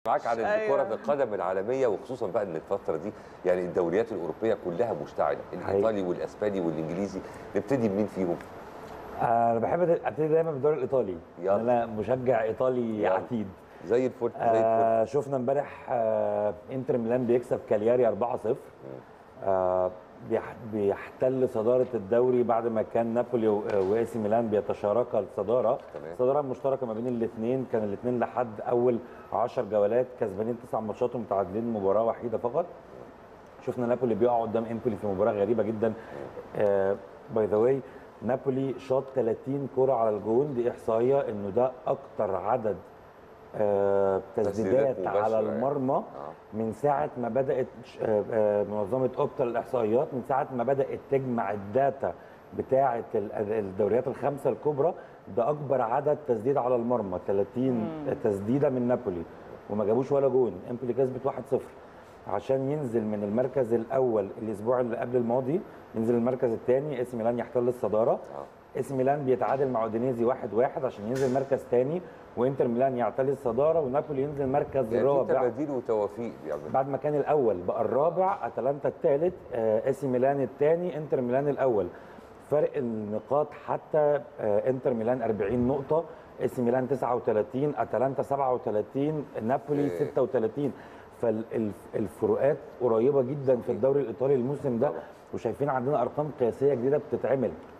معاك عن أيوة. كرة القدم العالمية وخصوصا بقى ان الفترة دي يعني الدوريات الأوروبية كلها مشتعلة الإيطالي والأسباني والإنجليزي نبتدي بمين فيهم؟ انا بحب ابتدي دايما بالدوري الايطالي يلا. انا مشجع ايطالي يلا. عتيد زي الفل زي الفل آه شفنا امبارح آه انتر ميلان بيكسب كالياري 4-0 آه بيح- بيحتل صداره الدوري بعد ما كان نابولي و- واي سي ميلان بيتشاركا الصداره تمام. الصداره المشتركه ما بين الاثنين كان الاثنين لحد اول 10 جولات كسبانين تسع ماتشات ومتعادلين مباراه وحيده فقط شفنا نابولي بيقع قدام امبولي في مباراه غريبه جدا باي ذا واي نابولي شاط 30 كره على الجون دي احصائيه انه ده اكتر عدد آه، تسديدات تسديدات مباشرة على يعني. المرمى آه. من ساعه ما بدات ش- آه، آه، منظمه اوبتا للاحصائيات من ساعه ما بدات تجمع الداتا بتاعه ال- الدوريات الخمسه الكبرى ده اكبر عدد تسديد على المرمى 30 تسديده من نابولي وما جابوش ولا جون امبولي كسبت 1-0 عشان ينزل من المركز الاول الاسبوع اللي قبل الماضي ينزل المركز الثاني اس ميلان يحتل الصداره اس ميلان بيتعادل مع اودينيزي 1-1 واحد واحد عشان ينزل مركز ثاني وانتر ميلان يعتلي الصداره ونابولي ينزل مركز يعني في رابع تباديل وتوافيق بيعملوا بعد ما كان الاول بقى الرابع اتلانتا الثالث آه، اسي ميلان الثاني انتر ميلان الاول فرق النقاط حتى آه، انتر ميلان 40 نقطه اسي ميلان 39 اتلانتا 37 نابولي إيه. 36 فالفروقات قريبه جدا في الدوري الايطالي الموسم ده طبعا. وشايفين عندنا ارقام قياسيه جديده بتتعمل